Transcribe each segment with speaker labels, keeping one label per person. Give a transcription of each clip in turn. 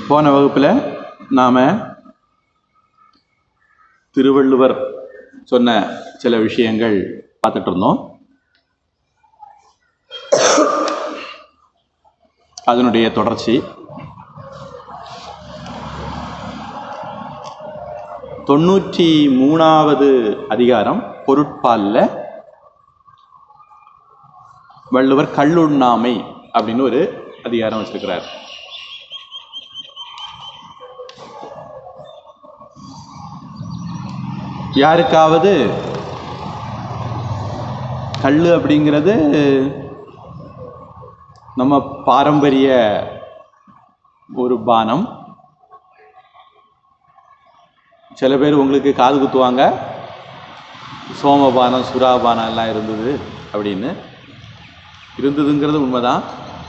Speaker 1: போன வகுப்பில் நாம் திருவள்ளுவர் சொன்ன சில விஷயங்கள் பார்த்துட்டு இருந்தோம் அதனுடைய தொடர்ச்சி தொண்ணூற்றி மூணாவது அதிகாரம் பொருட்பாலில் வள்ளுவர் கல்லுண்ணாமை அப்படின்னு ஒரு அதிகாரம் வச்சிருக்கிறார் யாருக்காவது கல் அப்படிங்கிறது நம்ம பாரம்பரிய ஒரு பானம் சில பேர் உங்களுக்கு காது குத்துவாங்க சோமபானம் சுறாபானம் எல்லாம் இருந்தது அப்படின்னு இருந்ததுங்கிறது உண்மைதான்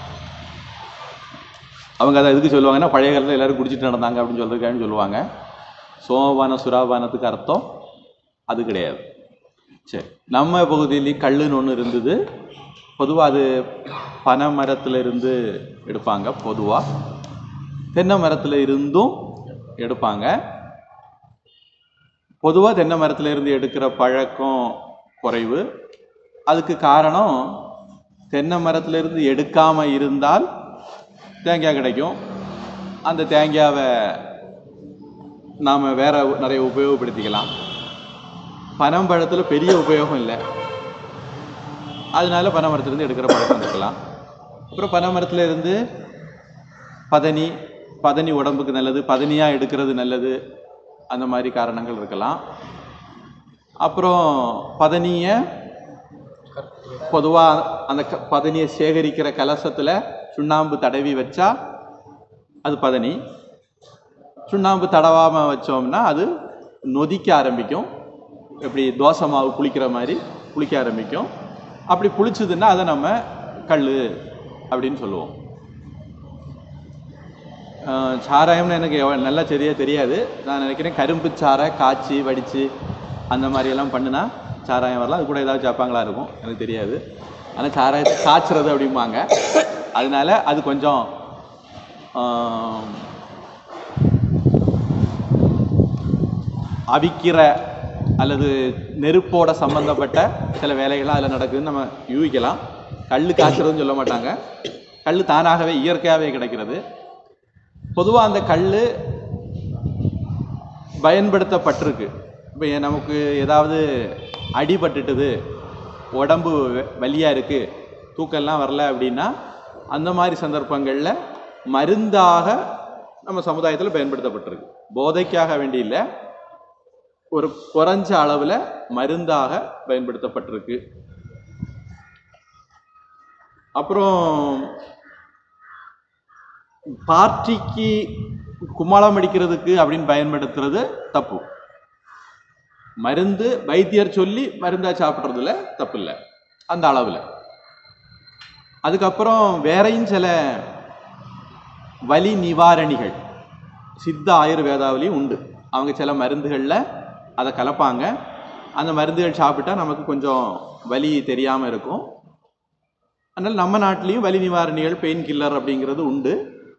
Speaker 1: அவங்க அதை எதுக்கு சொல்லுவாங்கன்னா பழைய காலத்தில் எல்லாரும் குடிச்சிட்டு நடந்தாங்க அப்படின்னு சொல்றதுக்காக சொல்லுவாங்க சோமபானம் சுறாபானத்துக்கு அர்த்தம் அது கிடையாது சரி நம்ம பகுதியிலேயும் கல்லுன்னு ஒன்று இருந்தது பொதுவாக அது பனை மரத்தில் இருந்து எடுப்பாங்க பொதுவாக தென்னை மரத்தில் இருந்தும் எடுப்பாங்க பொதுவாக தென்னை மரத்தில் இருந்து எடுக்கிற பழக்கம் குறைவு அதுக்கு காரணம் தென்னை மரத்துல இருந்து எடுக்காமல் இருந்தால் தேங்காய் கிடைக்கும் அந்த தேங்காவை நாம் வேற நிறைய உபயோகப்படுத்திக்கலாம் பனம்பழத்தில் பெரிய உபயோகம் இல்லை அதனால பனை மரத்துலேருந்து எடுக்கிற பழக்கம் இருக்கலாம் அப்புறம் பனை மரத்துல இருந்து பதனி பதனி உடம்புக்கு நல்லது பதனியாக எடுக்கிறது நல்லது அந்த மாதிரி காரணங்கள் இருக்கலாம் அப்புறம் பதனியை பொதுவாக அந்த க பதனியை சேகரிக்கிற கலசத்தில் சுண்ணாம்பு தடவி வச்சா அது பதனி சுண்ணாம்பு தடவாமல் வச்சோம்னா அது நொதிக்க ஆரம்பிக்கும் எப்படி தோசை மாவு புளிக்கிற மாதிரி புளிக்க ஆரம்பிக்கும் அப்படி புளிச்சதுன்னா அதை நம்ம கல் அப்படின்னு சொல்லுவோம் ஆஹ் சாராயம்னு எனக்கு எவ்வ- நல்லா சரியாக தெரியாது நான் நினைக்கிறேன் கரும்பு சாறை காய்ச்சி வடித்து அந்த மாதிரி எல்லாம் பண்ணுனா சாராயம் வரலாம் அது கூட ஏதாவது சேர்ப்பாங்களா இருக்கும் எனக்கு தெரியாது ஆனால் சாராயத்தை காய்ச்சுறது அப்படிம்பாங்க அதனால அது கொஞ்சம் ஆம், அவிக்கிற அல்லது நெருப்போட சம்பந்தப்பட்ட சில வேலைகள்லாம் அதில் நடக்குதுன்னு நம்ம யூகிக்கலாம் கல் காய்ச்சறதுன்னு சொல்ல மாட்டாங்க கல் தானாகவே இயற்கையாகவே கிடைக்கிறது பொதுவாக அந்த கல் பயன்படுத்தப்பட்டிருக்கு இப்போ நமக்கு ஏதாவது அடிபட்டுட்டுது உடம்பு வலியாக இருக்குது தூக்கம்லாம் வரல அப்படின்னா அந்த மாதிரி சந்தர்ப்பங்களில் மருந்தாக நம்ம சமுதாயத்தில் பயன்படுத்தப்பட்டிருக்கு போதைக்காக வேண்டி இல்லை ஒரு குறைஞ்ச அளவில் மருந்தாக பயன்படுத்தப்பட்டிருக்கு அப்புறம் பார்ட்டிக்கு கும்மாளம் அடிக்கிறதுக்கு அப்படின்னு பயன்படுத்துறது தப்பு மருந்து வைத்தியர் சொல்லி மருந்தா சாப்பிட்றதுல தப்பு இல்லை அந்த அளவில் அதுக்கப்புறம் வேறையும் சில வலி நிவாரணிகள் சித்த ஆயுர்வேதாவிலையும் உண்டு அவங்க சில மருந்துகளில் அதை கலப்பாங்க அந்த மருந்துகள் சாப்பிட்டா நமக்கு கொஞ்சம் வலி தெரியாமல் இருக்கும் அதனால் நம்ம நாட்டிலையும் வலி நிவாரணிகள் பெயின் கில்லர் அப்படிங்கிறது உண்டு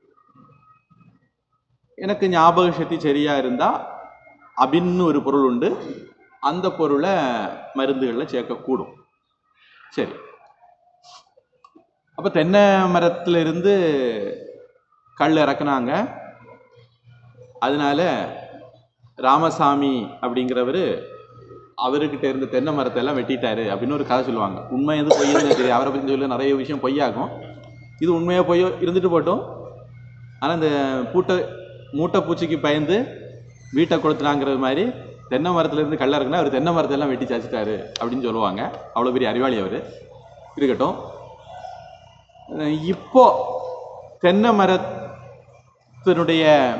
Speaker 1: எனக்கு ஞாபக சக்தி சரியாக இருந்தால் அபின்னு ஒரு பொருள் உண்டு அந்த பொருளை மருந்துகளில் சேர்க்கக்கூடும் சரி அப்போ தென்னை மரத்துல இருந்து கல் இறக்குனாங்க அதனால ராமசாமி அப்படிங்கிறவர் அவர்கிட்ட இருந்த தென்னை மரத்தை எல்லாம் வெட்டிட்டாரு அப்படின்னு ஒரு கதை சொல்லுவாங்க உண்மை எது பொய்யுன்னு எனக்கு தெரியாது அவரை பற்றி சொல்லி நிறைய விஷயம் பொய்யாகும் இது உண்மையாக பொய்யோ இருந்துட்டு போட்டோம் ஆனால் இந்த பூட்டை மூட்டை பூச்சிக்கு பயந்து வீட்டை கொளுத்துனாங்கிறது மாதிரி தென்னை மரத்துலேருந்து கல்ல இருக்குன்னா அவர் தென்னை மரத்தெல்லாம் வெட்டி சாச்சிட்டாரு அப்படின்னு சொல்லுவாங்க அவ்வளோ பெரிய அறிவாளி அவர் இருக்கட்டும் அஹ் இப்போ தென்னை மரத்தினுடைய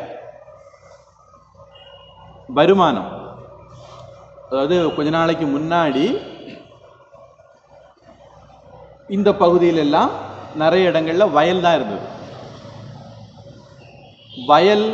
Speaker 1: வருமானம் அதாவது கொஞ்ச நாளைக்கு முன்னாடி இந்த பகுதியில எல்லாம் நிறைய இடங்கள்ல வயல் தான் இருந்தது வயல்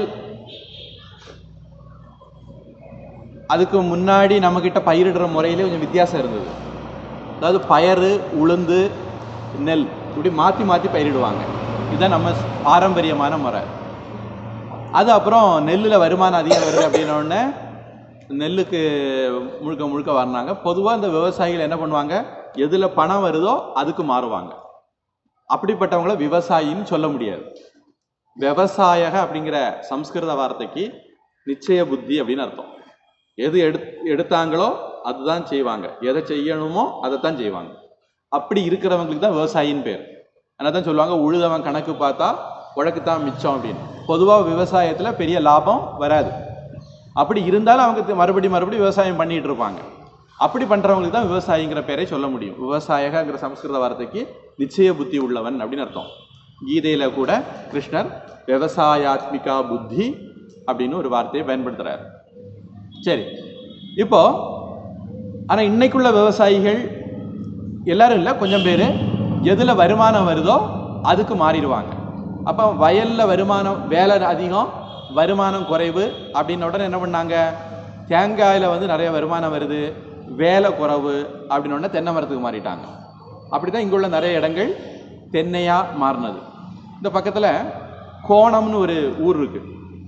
Speaker 1: அதுக்கு முன்னாடி நம்மக்கிட்ட பயிரிடுற முறையிலே கொஞ்சம் வித்தியாசம் இருந்தது அதாவது பயறு உளுந்து நெல் இப்படி மாற்றி மாற்றி பயிரிடுவாங்க இதுதான் நம்ம பாரம்பரியமான முறை அது அப்புறம் நெல்லில் வருமானம் அதிகம் வருது அப்படின்ன உடனே நெல்லுக்கு முழுக்க முழுக்க வரணாங்க பொதுவாக இந்த விவசாயிகள் என்ன பண்ணுவாங்க எதில் பணம் வருதோ அதுக்கு மாறுவாங்க அப்படிப்பட்டவங்கள விவசாயின்னு சொல்ல முடியாது விவசாயக அப்படிங்கிற சம்ஸ்கிருத வார்த்தைக்கு நிச்சய புத்தி அப்படின்னு அர்த்தம் எது எடு எடுத்தாங்களோ அதுதான் செய்வாங்க எதை செய்யணுமோ அதைத்தான் செய்வாங்க அப்படி இருக்கிறவங்களுக்கு தான் விவசாயின்னு பேர் அதனால தான் சொல்லுவாங்க உழுதவன் கணக்கு பார்த்தா உழக்கு தான் மிச்சம் அப்படின்னு பொதுவாக விவசாயத்தில் பெரிய லாபம் வராது அப்படி இருந்தாலும் அவங்க தி- மறுபடி மறுபடி விவசாயம் பண்ணிட்டு இருப்பாங்க அப்படி பண்ணுறவங்களுக்கு தான் விவசாயிங்கிற பேரை சொல்ல முடியும் விவசாயகங்கிற சம்ஸ்கிருத வார்த்தைக்கு நிச்சய புத்தி உள்ளவன் அப்படின்னு அர்த்தம் கீதையில் கூட கிருஷ்ணர் விவசாயாத்மிகா புத்தி அப்படின்னு ஒரு வார்த்தையை பயன்படுத்துகிறார் சரி இப்போ ஆனால் இன்னைக்குள்ள விவசாயிகள் எல்லாரும் இல்லை கொஞ்சம் பேர் எதில் வருமானம் வருதோ அதுக்கு மாறிடுவாங்க அப்போ வயலில் வருமானம் வேலை அதிகம் வருமானம் குறைவு அப்படின்ன உடனே என்ன பண்ணாங்க தேங்காயில் வந்து நிறைய வருமானம் வருது வேலை குறைவு அப்படின்ன உடனே தென்னை மரத்துக்கு மாறிட்டாங்க அப்படி தான் இங்குள்ள நிறைய இடங்கள் தென்னையாக மாறினது இந்த பக்கத்தில் கோணம்னு ஒரு ஊர் இருக்குது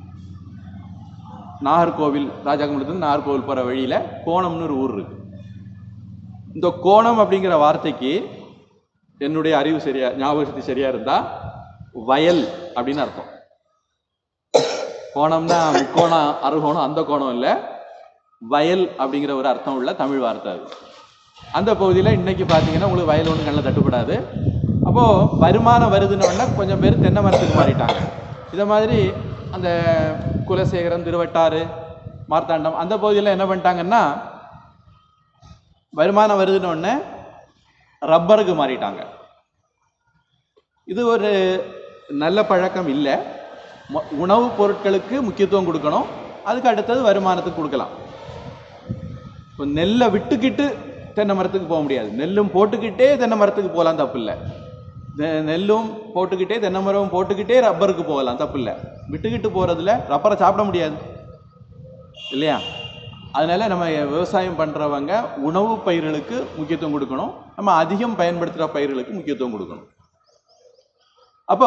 Speaker 1: நாகர்கோவில் ராஜாக்கம்பலத்துலேருந்து நாகர்கோவில் போகிற வழியில் கோணம்னு ஒரு ஊர் இருக்கு இந்த கோணம் அப்படிங்கிற வார்த்தைக்கு என்னுடைய அறிவு சரியா ஞாபக சக்தி சரியா இருந்தா வயல் அப்படின்னு அர்த்தம் கோணம்னா முக்கோணம் அறுகோணம் அந்த கோணம் இல்லை வயல் அப்படிங்கிற ஒரு அர்த்தம் உள்ள தமிழ் வார்த்தை அது அந்த பகுதியில் இன்னைக்கு பார்த்தீங்கன்னா உங்களுக்கு வயல் ஒன்று கண்ணில் தட்டுப்படாது அப்போது வருமானம் வருதுன்னு உடனே கொஞ்சம் பேர் தென்னை மரத்துக்கு மாறிட்டாங்க இதை மாதிரி அந்த குலசேகரம் திருவட்டாறு மார்த்தாண்டம் அந்த பகுதியில் என்ன பண்ணிட்டாங்கன்னா வருமானம் வருதுன்னு உடனே ரப்பருக்கு மாறிட்டாங்க இது ஒரு நல்ல பழக்கம் இல்லை ம- உணவுப் பொருட்களுக்கு முக்கியத்துவம் கொடுக்கணும் அதுக்கு அடுத்தது வருமானத்துக்கு கொடுக்கலாம் இப்போ நெல்லை விட்டுக்கிட்டு தென்னை மரத்துக்கு போக முடியாது நெல்லும் போட்டுக்கிட்டே தென்னை மரத்துக்கு போகலாம் தப்பு இல்லை நெல்லும் போட்டுக்கிட்டே தென்னை மரமும் போட்டுக்கிட்டே ரப்பருக்கு போகலாம் தப்பு இல்லை விட்டுக்கிட்டு போகிறதுல ரப்பரை சாப்பிட முடியாது இல்லையா அதனால நம்ம விவசாயம் பண்ணுறவங்க உணவு பயிர்களுக்கு முக்கியத்துவம் கொடுக்கணும் நம்ம அதிகம் பயன்படுத்துகிற பயிர்களுக்கு முக்கியத்துவம் கொடுக்கணும் அப்போ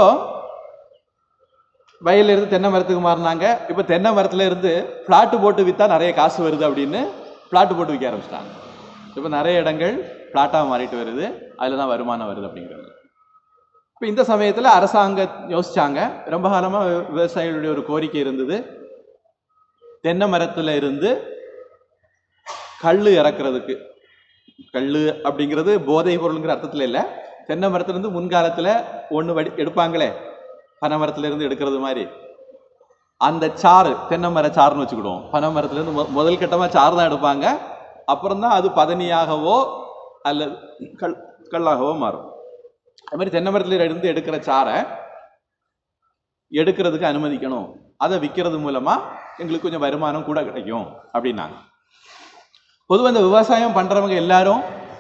Speaker 1: வயல்ல இருந்து தென்னை மரத்துக்கு மாறினாங்க இப்போ தென்னை மரத்துல இருந்து பிளாட்டு போட்டு விற்றா நிறைய காசு வருது அப்படின்னு பிளாட்டு போட்டு விற்க ஆரம்பிச்சிட்டாங்க இப்போ நிறைய இடங்கள் பிளாட்டாக மாறிட்டு வருது அதில் தான் வருமானம் வருது அப்படிங்கிறது இப்போ இந்த சமயத்தில் அரசாங்கம் யோசிச்சாங்க ரொம்ப காலமாக விவசாயிகளுடைய ஒரு கோரிக்கை இருந்தது தென்னை மரத்துல இருந்து கல் இறக்குறதுக்கு கல் அப்படிங்கிறது போதை பொருளுங்கிற அர்த்தத்தில் இல்லை தென்னை மரத்துலேருந்து முன்காலத்தில் ஒன்று வடி எடுப்பாங்களே பனை மரத்துல இருந்து எடுக்கிறது மாதிரி அந்த சாறு தென்னை மர சாறுன்னு வச்சுக்கிடுவோம் பனை மரத்துலேருந்து மொ முதல் கட்டமாக சாறு தான் எடுப்பாங்க அப்புறம் தான் அது பதனியாகவோ அல்லது கல் கல்லாகவோ மாறும் அது மாதிரி தென்னை மரத்துல இருந்து எடுக்கிற சாறை எடுக்கிறதுக்கு அனுமதிக்கணும் அதை விற்கிறது மூலமாக எங்களுக்கு கொஞ்சம் வருமானம் கூட கிடைக்கும் அப்படின்னாங்க பொதுவாக இந்த விவசாயம் பண்ணுறவங்க எல்லாரும்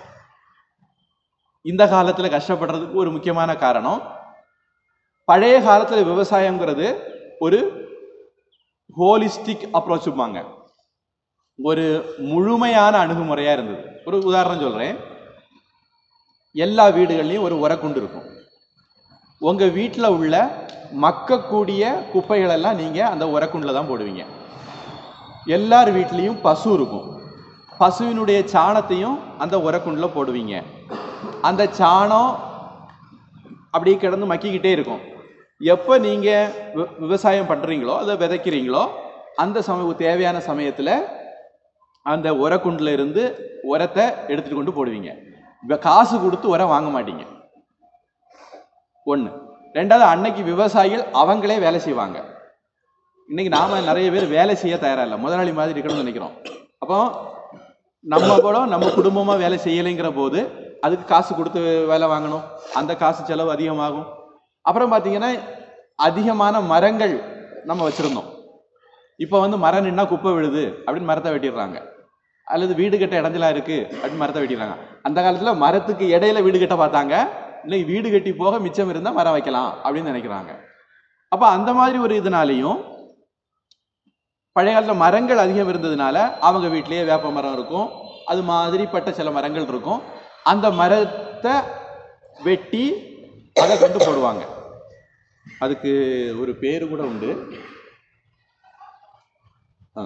Speaker 1: இந்த காலத்தில் கஷ்டப்படுறதுக்கு ஒரு முக்கியமான காரணம் பழைய காலத்தில் விவசாயங்கிறது ஒரு ஹோலிஸ்டிக் அப்ரோச்சுப்பாங்க ஒரு முழுமையான அணுகுமுறையாக இருந்தது ஒரு உதாரணம் சொல்கிறேன் எல்லா வீடுகள்லையும் ஒரு உரக்குண்டு இருக்கும் உங்கள் வீட்டில் உள்ள மக்கக்கூடிய குப்பைகளெல்லாம் நீங்கள் அந்த உரக்குண்டில் தான் போடுவீங்க எல்லார் வீட்லேயும் பசு இருக்கும் பசுவினுடைய சாணத்தையும் அந்த உரக்குண்டில் போடுவீங்க அந்த சாணம் அப்படியே கிடந்து மக்கிக்கிட்டே இருக்கும் எப்போ நீங்கள் விவசாயம் பண்ணுறீங்களோ அதை விதைக்கிறீங்களோ அந்த சமய தேவையான சமயத்தில் அந்த உரக்குண்டில் இருந்து உரத்தை எடுத்துகிட்டு கொண்டு போடுவீங்க வ- காசு கொடுத்து உரம் வாங்க மாட்டீங்க ஒன்று ரெண்டாவது அன்னைக்கு விவசாயிகள் அவங்களே வேலை செய்வாங்க இன்னைக்கு நாம நிறைய பேர் வேலை செய்ய தயாரா இல்லை முதலாளி மாதிரி இருக்கணும்னு நினைக்கிறோம் அப்போ நம்ம கூட நம்ம குடும்பமா வேலை செய்யலைங்கிற போது அதுக்கு காசு கொடுத்து வேலை வாங்கணும் அந்த காசு செலவு அதிகமாகும் அப்புறம் பார்த்தீங்கன்னா அதிகமான மரங்கள் நம்ம வச்சிருந்தோம் இப்போ வந்து மரம் நின்னா குப்பை விழுது அப்படின்னு மரத்தை வெட்டிடுறாங்க அல்லது வீடு கட்ட இடைஞ்சலா இருக்கு அப்படின்னு மரத்தை வெட்டிடுறாங்க அந்த காலத்துல மரத்துக்கு இடையில வீடு கட்ட பார்த்தாங்க இன்னைக்கு வீடு கட்டி போக மிச்சம் இருந்தா மரம் வைக்கலாம் அப்படின்னு நினைக்கிறாங்க அப்ப அந்த மாதிரி ஒரு இதனாலையும் பழைய காலத்துல மரங்கள் அதிகம் இருந்ததுனால அவங்க வீட்டிலேயே வேப்ப மரம் இருக்கும் அது மாதிரிப்பட்ட சில மரங்கள் இருக்கும் அந்த மரத்தை வெட்டி அதை கொண்டு போடுவாங்க அதுக்கு ஒரு பேர் கூட உண்டு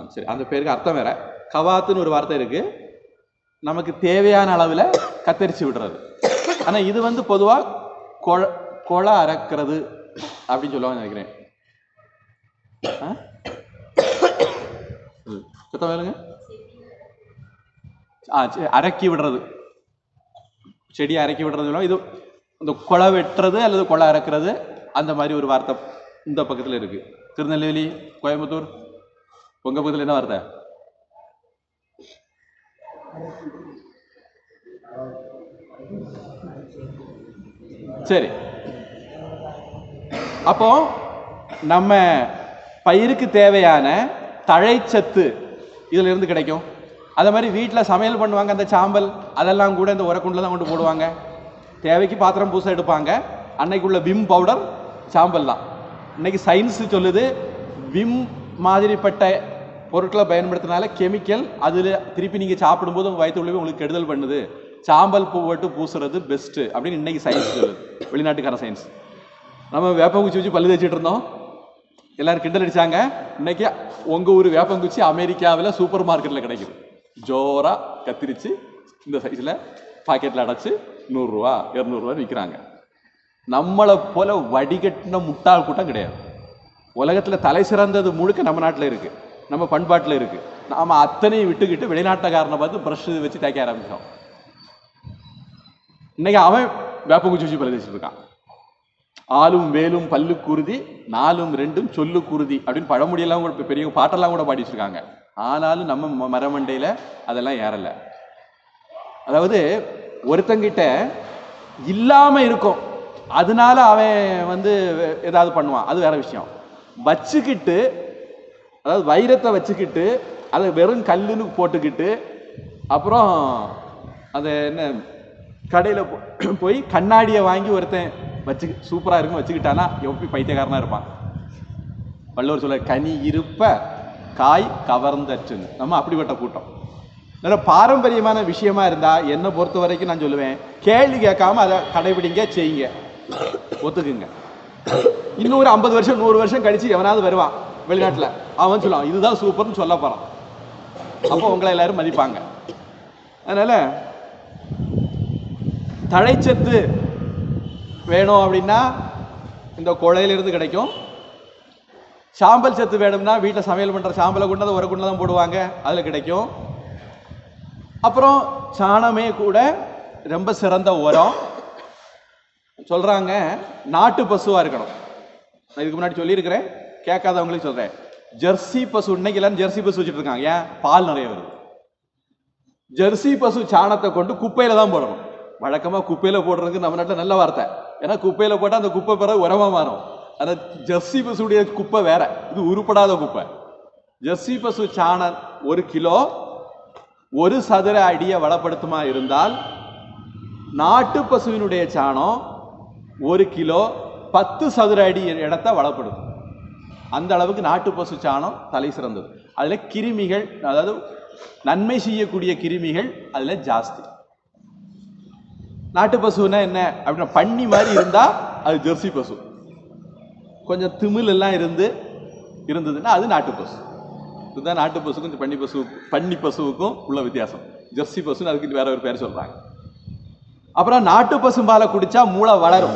Speaker 1: சரி அந்த பேருக்கு அர்த்தம் வேற கவாத்துன்னு ஒரு வார்த்தை இருக்கு நமக்கு தேவையான அளவில் கத்தரிச்சு விடுறது ஆனால் இது வந்து பொதுவாக கொழ கொலை அறக்கிறது அப்படின்னு சொல்லுவாங்க நினைக்கிறேன் ஆ? ம். சத்தம் வேலுங்க ஆ சரி, அரக்கி விடுறது செடியை அரக்கி விடுறது சொல்லுவாங்க. இது இந்த கொலை வெட்டுறது அல்லது கொலை அறக்கிறது அந்த மாதிரி ஒரு வார்த்தை இந்த பக்கத்தில் இருக்கு திருநெல்வேலி கோயம்புத்தூர் உங்க பக்கத்தில் என்ன வார்த்தை சரி அப்போ நம்ம பயிருக்கு தேவையான தழைச்சத்து இதுல இருந்து கிடைக்கும் அதே மாதிரி வீட்டில் சமையல் பண்ணுவாங்க அந்த சாம்பல் அதெல்லாம் கூட இந்த உரக்குண்டில் தான் கொண்டு போடுவாங்க தேவைக்கு பாத்திரம் பூசை எடுப்பாங்க அன்னைக்குள்ள விம் பவுடர் சாம்பல் தான் இன்னைக்கு சயின்ஸ் சொல்லுது விம் மாதிரிப்பட்ட பொருட்களை பயன்படுத்தினால கெமிக்கல் அதில் திருப்பி நீங்கள் சாப்பிடும்போது உங்கள் வயிற்றுள்ள போய் உங்களுக்கு கெடுதல் பண்ணுது சாம்பல் பூ போட்டு பூசுறது பெஸ்ட்டு அப்படின்னு இன்னைக்கு சயின்ஸ் சொல்லுது வெளிநாட்டுக்கார சயின்ஸ் நம்ம வேப்பங்குச்சி வச்சு பல்லு தேய்ச்சிட்டு இருந்தோம் எல்லாரும் கிண்டல் அடிச்சாங்க இன்னைக்கு உங்க ஊர் வேப்பங்குச்சி அமெரிக்காவில் சூப்பர் மார்க்கெட்டில் கிடைக்குது ஜோரா கத்திரிச்சு இந்த சைஸில் பாக்கெட்டில் அடைச்சு நூறுரூவா இரநூறுவா விற்கிறாங்க நம்மளை போல வடிகட்டின முட்டாள் கூட்டம் கிடையாது உலகத்தில் தலை சிறந்தது முழுக்க நம்ம நாட்டில் இருக்கு நம்ம பண்பாட்டில் இருக்கு நாம அத்தனையும் விட்டுக்கிட்டு வெளிநாட்டுக்காரனை பார்த்து ப்ரஷ் வச்சு தேய்க்க ஆரம்பிச்சோம் இன்னைக்கு அவன் வேப்பங்குச்சி வச்சு பல்லு தேய்ச்சிட்டு இருக்கான் ஆளும் வேலும் பல்லு குருதி நாலும் ரெண்டும் சொல்லு குருதி அப்படின்னு பழமொழியெல்லாம் கூட பெரிய பாட்டெல்லாம் கூட பாடி வச்சிருக்காங்க ஆனாலும் நம்ம ம- மரமண்டையில அதெல்லாம் ஏறல அதாவது ஒருத்தங்கிட்ட இல்லாம இருக்கும் அதனால அவன் வந்து ஏதாவது பண்ணுவான் அது வேற விஷயம் வச்சுக்கிட்டு அதாவது வைரத்தை வச்சுக்கிட்டு அதை வெறும் கல்லுன்னு போட்டுக்கிட்டு அப்புறம் அந்த என்ன கடையில் போய் கண்ணாடியை வாங்கி ஒருத்தன் வச்சு சூப்பராக இருக்கும் வச்சுக்கிட்டானா எப்படி பைத்தியக்காரனா இருப்பான் வள்ளுவர் சொல்ல கனி இருப்ப காய் கவர்ந்தற்றுன்னு நம்ம அப்படிப்பட்ட கூட்டம் நல்ல பாரம்பரியமான விஷயமா இருந்தா என்னை பொறுத்த வரைக்கும் நான் சொல்லுவேன் கேள்வி கேட்காம அதை கடைபிடிங்க செய்யுங்க ஒத்துக்குங்க இன்னொரு ஐம்பது வருஷம் நூறு வருஷம் கழிச்சு எவனாவது வருவான் வெளிநாட்டுல அவன் சொல்லுவான் இதுதான் சூப்பர்னு சொல்ல போறான் அப்போ உங்களை எல்லாரும் மதிப்பாங்க அதனால தழைச்சத்து வேணும் அப்படின்னா இந்த குழையிலிருந்து கிடைக்கும் சாம்பல் சத்து வேணும்னா வீட்டில் சமையல் பண்ணுற சாம்பலை கொண்டு அதை உரக்குண்டு தான் போடுவாங்க அதில் கிடைக்கும் அப்புறம் சாணமே கூட ரொம்ப சிறந்த உரம் சொல்கிறாங்க நாட்டு பசுவாக இருக்கணும் நான் இதுக்கு முன்னாடி சொல்லியிருக்கிறேன் கேட்காதவங்களுக்கு சொல்கிறேன் ஜெர்சி பசு இன்னைக்கு எல்லாரும் ஜெர்சி பசு வச்சுட்டு இருக்காங்க ஏன் பால் நிறைய வருது ஜெர்சி பசு சாணத்தை கொண்டு குப்பையில தான் போடணும் வழக்கமா குப்பையில போடுறதுக்கு நம்ம நாட்டில் நல்ல வார்த்தை ஏன்னா குப்பையில போட்டால் அந்த குப்பை பிறகு உரமா மாறும் அந்த ஜெர்சி பசுடைய குப்பை வேற இது உருப்படாத குப்பை ஜெர்சி பசு சாணம் ஒரு கிலோ ஒரு சதுர அடியை வளப்படுத்துமா இருந்தால் நாட்டு பசுவினுடைய சாணம் ஒரு கிலோ பத்து சதுர அடி இடத்த வளப்படுத்தும் அந்த அளவுக்கு நாட்டு பசு சாணம் தலை சிறந்தது அதுல கிருமிகள் அதாவது நன்மை செய்யக்கூடிய கிருமிகள் அதுல ஜாஸ்தி நாட்டு பசுன்னா என்ன அப்படின்னா பன்னி மாதிரி இருந்தா அது ஜெர்சி பசு கொஞ்சம் திமில் எல்லாம் இருந்து இருந்ததுன்னா அது நாட்டு பசு இதுதான் நாட்டு பசுக்கும் இந்த பன்னி பசு பன்னி பசுவுக்கும் உள்ள வித்தியாசம் ஜெர்சி பசுன்னு அதுக்கு வேற ஒரு பேர் சொல்றாங்க அப்புறம் நாட்டு பசும்பாலை குடிச்சா மூளை வளரும்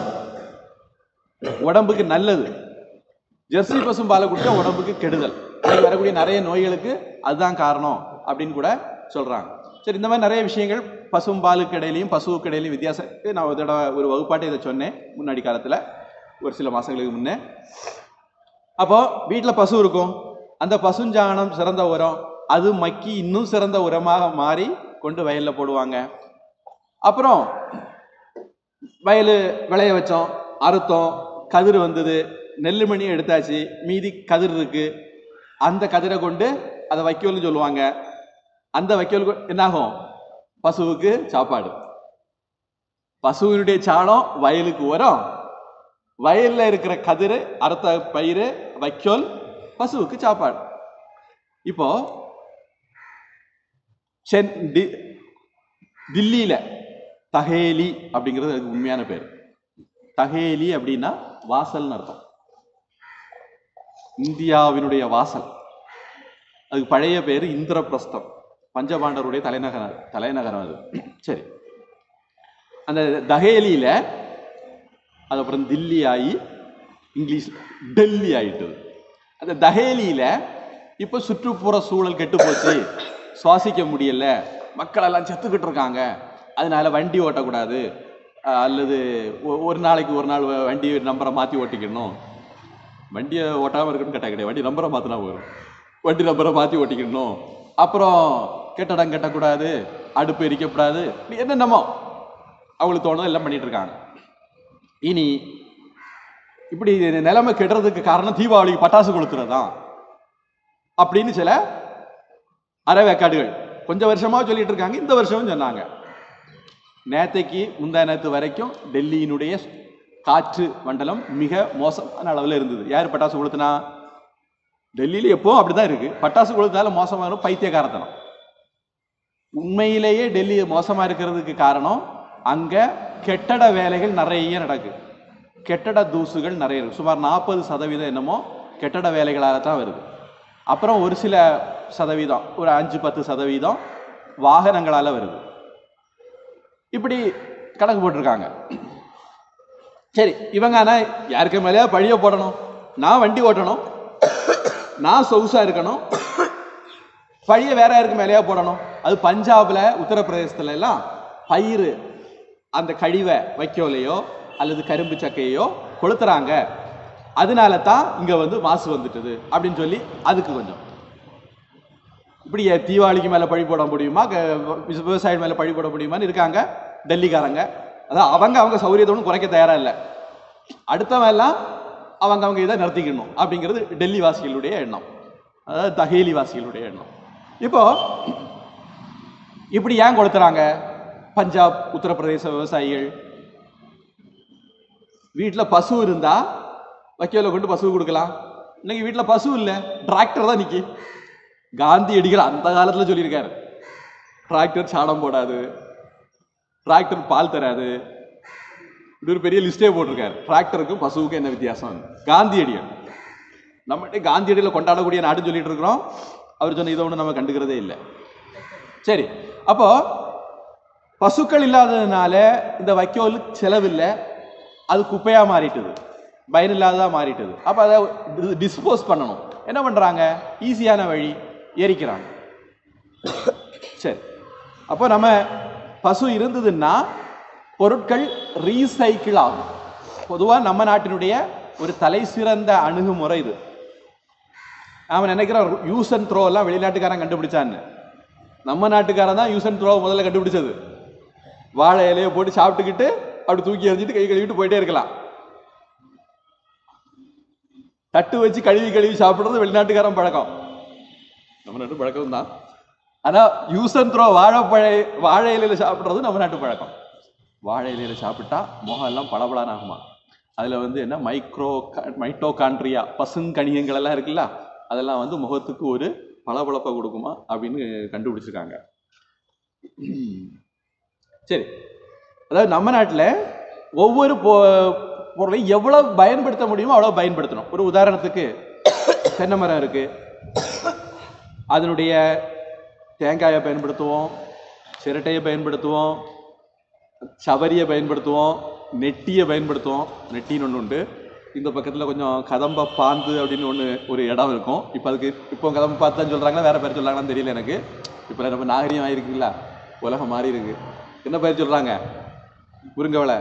Speaker 1: உடம்புக்கு நல்லது ஜெர்சி பசும்பாலை குடிச்சா உடம்புக்கு கெடுதல் இன்னைக்கு வரக்கூடிய நிறைய நோய்களுக்கு அதுதான் காரணம் அப்படின்னு கூட சொல்றாங்க சரி இந்த மாதிரி நிறைய விஷயங்கள் பசும்பாலுக்கு இடையிலையும் பசுவுக்கு இடையிலையும் வித்தியாசம் இருக்கு. நான் ஒரு தடவை ஒரு வகுப்பாட்டை இதை சொன்னேன் முன்னாடி காலத்துல ஒரு சில மாசங்களுக்கு முன்னே அப்போ வீட்டில் பசு இருக்கும் அந்த பசுஞ்சாணம் சிறந்த உரம் அது மக்கி இன்னும் சிறந்த உரமாக மாறி கொண்டு வயல்ல போடுவாங்க அப்புறம் வயல் விளைய வச்சோம் அறுத்தோம் கதிர் வந்தது நெல்லு மணி எடுத்தாச்சு மீதி கதிர் இருக்கு அந்த கதிரை கொண்டு அதை வைக்கோல்னு சொல்லுவாங்க அந்த வைக்கோல் கொ- என்னாகும் பசுவுக்கு சாப்பாடு பசுவினுடைய சாணம் வயலுக்கு உரம் வயல்ல இருக்கிற கதிர் அறுத்த பயிர் வைக்கோல் பசுவுக்கு சாப்பாடு இப்போ சென் டி தில்லியில தகேலி அப்படிங்கிறது அதுக்கு உண்மையான பேர் தகேலி அப்படின்னா வாசல்னு அர்த்தம் இந்தியாவினுடைய வாசல் அதுக்கு பழைய பேர் இந்திரபிரஸ்தம் பஞ்சபாண்டவருடைய தலைநகரம் தலைநகரம் அது சரி அந்த தகேலியில அது அப்புறம் தில்லி ஆகி இங்கிலீஷ் டெல்லி ஆயிட்டது அந்த தகேலியில இப்போ சுற்றுப்புற சூழல் கெட்டு போச்சு சுவாசிக்க முடியல மக்கள் எல்லாம் செத்துக்கிட்டு இருக்காங்க அதனால வண்டி ஓட்டக்கூடாது அஹ் அல்லது ஒ- ஒரு நாளைக்கு ஒரு நாள் வ- வண்டி நம்பரை மாற்றி ஓட்டிக்கணும் வண்டியை ஓட்டாமல் இருக்கணும்னு கேட்டால் கிடையாது வண்டி நம்பரை மாற்றினா போதும் வண்டி நம்பரை மாற்றி ஓட்டிக்கணும் அப்புறம் கெட்டடம் கட்டக்கூடாது அடுப்பு எரிக்கக்கூடாது இப்படி என்னென்னமோ அவங்களுக்கு தோணுதோ எல்லாம் பண்ணிட்டு இருக்காங்க இனி இப்படி நிலைமை கெடுறதுக்கு காரணம் தீபாவளிக்கு பட்டாசு கொளுத்துறது தான் அப்படின்னு சில அறவேக்காடுகள் கொஞ்சம் வருஷமா சொல்லிட்டு இருக்காங்க இந்த வருஷமும் சொன்னாங்க நேத்தைக்கு முந்தா நேத்து வரைக்கும் டெல்லியினுடைய காற்று மண்டலம் மிக மோசமான அளவில் இருந்தது யார் பட்டாசு கொளுத்துனா டெல்லியில எப்பவும் அப்படிதான் இருக்கு பட்டாசு கொளுத்தால மோசமான பைத்தியக்காரத்தனம் உண்மையிலேயே டெல்லி மோசமா இருக்கிறதுக்கு காரணம் அங்க கெட்டட வேலைகள் நிறைய நடக்கு கெட்டட தூசுகள் நிறைய இருக்கு சுமார் நாற்பது சதவீதம் என்னமோ கெட்டட வேலைகளால தான் வருது அப்புறம் ஒரு சில சதவீதம் ஒரு அஞ்சு பத்து சதவீதம் வாகனங்களால வருது இப்படி கணக்கு போட்டிருக்காங்க சரி இவங்க ஆனா யாருக்கு மேலேயா பழிய போடணும் நான் வண்டி ஓட்டணும் நான் சொகுசா இருக்கணும் பழிய வேற யாருக்கு மேலேயா போடணும் அது பஞ்சாப்ல உத்தரப்பிரதேசத்துல எல்லாம் பயிர் அந்த கழிவை வைக்கோலையோ அல்லது கரும்பு சக்கையோ கொளுத்துறாங்க அதனால தான் இங்க வந்து மாசு வந்துட்டது அப்படின்னு சொல்லி அதுக்கு கொஞ்சம் இப்படி ஏன் தீபாவளிக்கு மேல பழி போட முடியுமா க- விவ- விவசாயம் மேல பழி போட முடியுமான்னு இருக்காங்க டெல்லிக்காரங்க அதான் அவங்க அவங்க சௌரியத்தோடு குறைக்க தயாரா இல்லை அடுத்தவன் எல்லாம் அவங்க அவங்க இதை நிறுத்திக்கணும் அப்படிங்கிறது டெல்லி வாசிகளுடைய எண்ணம் அதாவது தகேலி வாசிகளுடைய எண்ணம் இப்போ இப்படி ஏன் கொளுத்துறாங்க பஞ்சாப் உத்தரப்பிரதேச விவசாயிகள் வீட்டில் பசு இருந்தா வைக்கோல கொண்டு பசு கொடுக்கலாம் இன்னைக்கு வீட்டில் பசு இல்லை டிராக்டர் தான் நிக்கி காந்தியடிகள் அந்த காலத்துல சொல்லியிருக்காரு டிராக்டர் சாணம் போடாது டிராக்டர் பால் தராது இப்படி ஒரு பெரிய லிஸ்டே போட்டிருக்காரு டிராக்டருக்கும் பசுவுக்கும் என்ன வித்தியாசம் காந்தியடிகள் நம்மகிட்ட காந்தியடிகளை கொண்டாடக்கூடிய நாடுன்னு சொல்லிட்டு இருக்கிறோம் அவர் சொன்ன இதை ஒன்று நம்ம கண்டுக்கிறதே இல்லை சரி அப்போ பசுக்கள் இல்லாததுனால இந்த வைக்கோல் செலவில்லை அது குப்பையா மாறிட்டுது பயனில்லாததா மாறிட்டுது அப்போ அதை டிஸ்போஸ் பண்ணணும் என்ன பண்றாங்க ஈஸியான வழி எரிக்கிறாங்க சரி அப்போ நம்ம பசு இருந்ததுன்னா பொருட்கள் ரீசைக்கிள் ஆகும் பொதுவாக நம்ம நாட்டினுடைய ஒரு தலை சிறந்த அணுகுமுறை இது நாம நினைக்கிறோம் யூஸ் அண்ட் த்ரோ எல்லாம் வெளிநாட்டுக்காரன் கண்டுபிடிச்சான்னு நம்ம நாட்டுக்காரன் தான் யூஸ் அண்ட் த்ரோ முதல்ல கண்டுபிடிச்சது வாழை இலையை போட்டு சாப்பிட்டுக்கிட்டு அப்படி தூக்கி எறிஞ்சிட்டு கை கழுவிட்டு போயிட்டே இருக்கலாம் தட்டு வச்சு கழுவி கழுவி சாப்பிடுறது வெளிநாட்டுக்காரன் பழக்கம் நம்ம நாட்டு பழக்கம் தான் ஆனா யூஸ் அண்ட் த்ரோ வாழைப்பழ வாழை இலையில சாப்பிடுறது நம்ம நாட்டு பழக்கம் வாழை இலையில சாப்பிட்டா முகம் எல்லாம் பளபளன்னு ஆகுமா அதுல வந்து என்ன மைக்ரோ மைட்டோகாண்ட்ரியா பசுங்கணியங்கள் எல்லாம் இருக்குல்ல அதெல்லாம் வந்து முகத்துக்கு ஒரு பளபளப்பை கொடுக்குமா அப்படின்னு கண்டுபிடிச்சிருக்காங்க சரி அதாவது நம்ம நாட்டில் ஒவ்வொரு பொ பொருளையும் எவ்வளவு பயன்படுத்த முடியுமோ அவ்வளோ பயன்படுத்தணும் ஒரு உதாரணத்துக்கு தென்னை மரம் இருக்கு அதனுடைய தேங்காயை பயன்படுத்துவோம் சிரட்டையை பயன்படுத்துவோம் சவரியை பயன்படுத்துவோம் நெட்டியை பயன்படுத்துவோம் நெட்டின்னு ஒன்று உண்டு இந்த பக்கத்தில் கொஞ்சம் கதம்ப பாந்து அப்படின்னு ஒன்று ஒரு இடம் இருக்கும் இப்போ அதுக்கு இப்போ கதம்ப பாத்து தான் சொல்கிறாங்களா வேற பேர் சொல்கிறாங்களான்னு தெரியல எனக்கு இப்போ நம்ம நாகரிகம் ஆயிருக்குல்ல உலகம் மாறி இருக்கு என்ன பேர் சொல்கிறாங்க முருங்கவளை